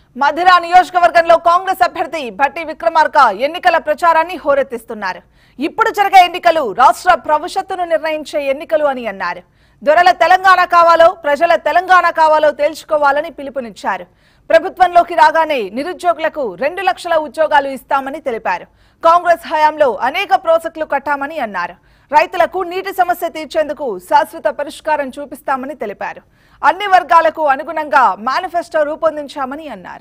మధిర నియోజకవర్గంలో కాంగ్రెస్ అభ్యర్థి భట్టి విక్రమార్క ఎన్నికల ప్రచారాన్ని హోరెత్తిస్తున్నారు ఇప్పుడు జరిగే ఎన్నికలు రాష్ట్ర భవిష్యత్తును నిర్ణయించే ఎన్నికలు అని అన్నారు దొరల తెలంగాణ కావాలో ప్రజల తెలంగాణ కావాలో తేల్చుకోవాలని పిలుపునిచ్చారు ప్రభుత్వంలోకి రాగానే నిరుద్యోగులకు రెండు లక్షల ఉద్యోగాలు ఇస్తామని తెలిపారు కాంగ్రెస్ హయాంలో అనేక ప్రాజెక్టులు కట్టామని అన్నారు రైతులకు నీటి సమస్య తీర్చేందుకు శాశ్వత పరిష్కారం చూపిస్తామని తెలిపారు అన్ని వర్గాలకు అనుగుణంగా మేనిఫెస్టో రూపొందించామని అన్నారు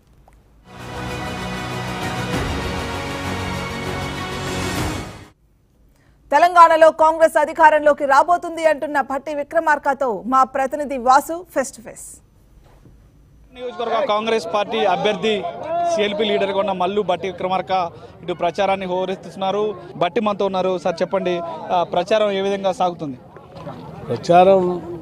తెలంగాణలో కాంగ్రెస్ అధికారంలోకి రాబోతుంది అంటున్న భట్టి విక్రమార్కతో మా ప్రతినిధి వాసు ఫేస్ టు ఫేస్ నియోజకవర్గ కాంగ్రెస్ పార్టీ అభ్యర్థి సిఎల్పి లీడర్గా ఉన్న మల్లు బట్టి విక్రమార్క ఇటు ప్రచారాన్ని హోరెత్తిస్తున్నారు బట్టి మనతో ఉన్నారు సార్ చెప్పండి ఆ, ప్రచారం ఏ విధంగా సాగుతుంది ప్రచారం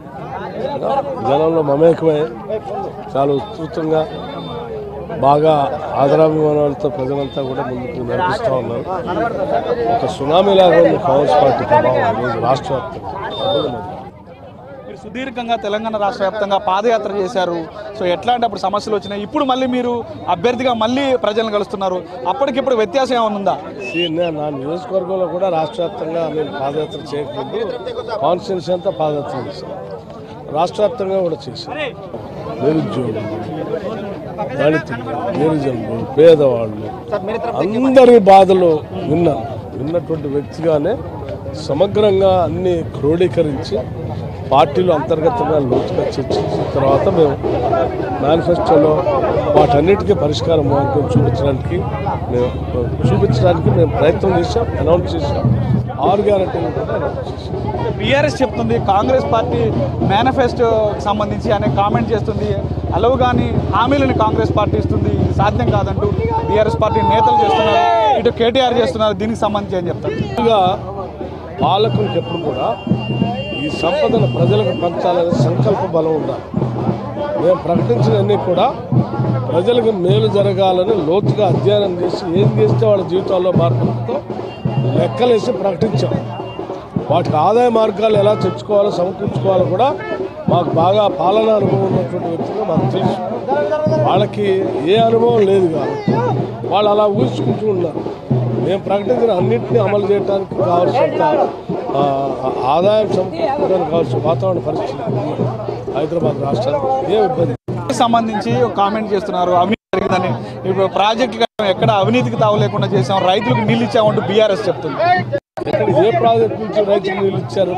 జనంలో మమేకమై చాలా ఉధృతంగా బాగా ఆదరాభిమానాలతో ప్రజలంతా కూడా ముందుకు నడిపిస్తూ ఉన్నారు ఒక సునామీ లాగా ఉంది కాంగ్రెస్ పార్టీ ప్రభావం ఈరోజు రాష్ట్ర వ్యాప్తంగా మీరు సుదీర్ఘంగా తెలంగాణ రాష్ట్ర వ్యాప్తంగా పాదయాత్ర చేశారు సో ఎట్లాంటి అప్పుడు సమస్యలు వచ్చినాయి ఇప్పుడు మళ్ళీ మీరు అభ్యర్థిగా మళ్ళీ ప్రజలను కలుస్తున్నారు అప్పటికిప్పుడు వ్యత్యాసం ఏమైనా ఉందా See, నే- నా నియోజకవర్గంలో కూడా రాష్ట్ర వ్యాప్తంగా మేము పాదయాత్ర చేయకముందు కాన్స్టిట్యున్సీ అంతా పాదయాత్ర చేశాం రాష్ట్ర వ్యాప్తంగా కూడా చేశాం నిరుద్యోగులు దళితులు గిరిజనులు పేదవాళ్ళు అందరి బాధలు విన్నాను విన్నటువంటి వ్యక్తిగానే సమగ్రంగా అన్ని క్రోడీకరించి పార్టీలు అంతర్గతంగా లోతుగా చర్చించిన తర్వాత మేము మేనిఫెస్టోలో వాటన్నిటికీ పరిష్కార మార్గం చూపించడానికి మేము చూపించడానికి మేము ప్రయత్నం చేశాం అనౌన్స్ చేశాం ఆరు గ్యారంటీలు కూడా అనౌన్స్ చేశాం బీఆర్ఎస్ చెప్తుంది కాంగ్రెస్ పార్టీ మేనిఫెస్టోకి సంబంధించి అనే కామెంట్ చేస్తుంది అలవు కానీ హామీలను కాంగ్రెస్ పార్టీ ఇస్తుంది ఇది సాధ్యం కాదంటూ బీఆర్ఎస్ పార్టీ నేతలు చేస్తున్నారు ఇటు కేటీఆర్ చేస్తున్నారు దీనికి సంబంధించి ఏం చెప్తారు ముందుగా పాలకులకు ఎప్పుడు కూడా ఈ సంపదను ప్రజలకు పంచాలనే సంకల్ప బలం ఉండాలి మేము ప్రకటించినవన్నీ కూడా ప్రజలకు మేలు జరగాలని లోతుగా అధ్యయనం చేసి ఏం చేస్తే వాళ్ళ జీవితాల్లో మార్పులతో లెక్కలేసి ప్రకటించాం వాటికి ఆదాయ మార్గాలు ఎలా తెచ్చుకోవాలో సమకూర్చుకోవాలో కూడా మాకు బాగా పాలనా అనుభవం ఉన్నటువంటి వ్యక్తులు మాకు తెలుసు వాళ్ళకి ఏ అనుభవం లేదు కాబట్టి వాళ్ళు అలా ఊహించుకుంటూ ఉన్నారు మేము ప్రకటించిన అన్నింటినీ అమలు చేయడానికి కావాల్సినంత ఆ, ఆదాయం సమకూర్చుకోవడానికి కావాల్సిన వాతావరణ పరిస్థితి ఉంది. హైదరాబాద్ రాష్ట్రానికి ఏ ఇబ్బంది దీనికి సంబంధించి ఒక కామెంట్ చేస్తున్నారు అవినీతి జరిగిందని ఇప్పుడు ప్రాజెక్టు ఎక్కడ అవినీతికి తావు లేకుండా చేసాం రైతులకు నీళ్ళు ఇచ్చామంటూ బీఆర్ఎస్ చెప్తుంది ఇక్కడ ఏ ప్రాజెక్ట్ నుంచి రైతులు నీళ్ళు ఇచ్చారు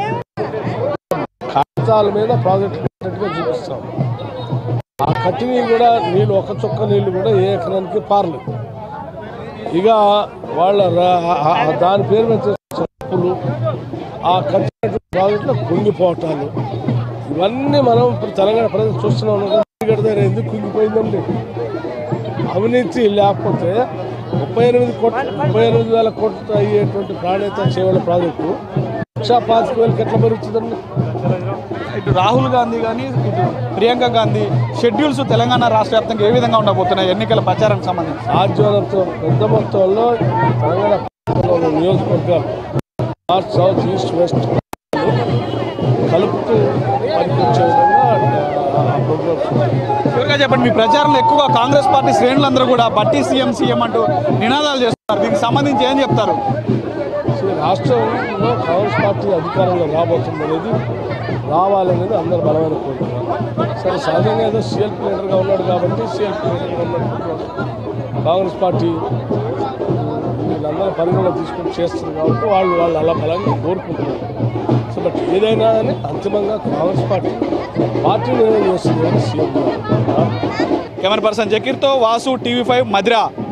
కాగితాల మీద ప్రాజెక్ట్ కట్టినట్టుగా చూపిస్తాం ఆ కట్టినవి కూడా నీళ్ళు ఒక చుక్క నీళ్లు కూడా ఏ ఎకరానికి పారలేదు ఇక వాళ్ళ రా- ఆ- ఆ- దాని పేరు మీద చేసిన అప్పులు ఆ కట్టినటువంటి ప్రాజెక్టులో కుంగిపోవటాలు ఇవన్నీ మనం ఇప్పుడు తెలంగాణ ప్రజలు చూస్తున్నాం గడిదారు ఎందుకు కుంగిపోయిందండి అవినీతి లేకపోతే ముప్పై ఎనిమిది కోట్ల ముప్పై ఎనిమిది వేల కోట్లు అయ్యేటువంటి ప్రాణేత చేవల ప్రాజెక్టు లక్షా పాతిక వేలకు ఎట్లా పెరుగుతుందండి ఇటు రాహుల్ గాంధీ కానీ ఇటు ప్రియాంక గాంధీ షెడ్యూల్స్ తెలంగాణ రాష్ట్ర వ్యాప్తంగా ఏ విధంగా ఉండబోతున్నాయి ఎన్నికల ప్రచారానికి సంబంధించి సాధ్యమైనంత పెద్ద మొత్తంలో తెలంగాణ ప్రాంతంలో ఉన్న నియోజకవర్గాలు నార్త్ సౌత్ ఈస్ట్ వెస్ట్ కలుపుతూ పనికొచ్చే విధంగా ఆ, ఆ ప్రోగ్రామ్స్ ఉంటాయి చివరిగా చెప్పండి మీ ప్రచారంలో ఎక్కువగా కాంగ్రెస్ పార్టీ శ్రేణులందరూ కూడా బట్టి సీఎం సీఎం అంటూ నినాదాలు చేస్తున్నారు దీనికి సంబంధించి ఏం చెప్తారు సో రాష్ట్రంలో కాంగ్రెస్ పార్టీ అధికారంలో రాబోతుంది అనేది రావాలనేది అందరు బలమైన కోరుతున్నారు సరే సహజంగా ఏదో సిఎల్పి లీడర్గా ఉన్నాడు కాబట్టి సిఎల్పి లీడర్గా ఉన్నట్టు కాంగ్రెస్ పార్టీ వీళ్ళందరూ పరిగణలో తీసుకొని చేస్తుంది కాబట్టి వాళ్ళు వాళ్ళు అలా బలంగా కోరుకుంటున్నారు సో బట్ ఏదైనా అని అంతిమంగా కాంగ్రెస్ పార్టీ పార్టీ నిర్ణయం చేస్తుంది కానీ సీఎం గారు. కెమెరా పర్సన్ జకీర్తో వాసు టీవీ ఫైవ్ మధిరా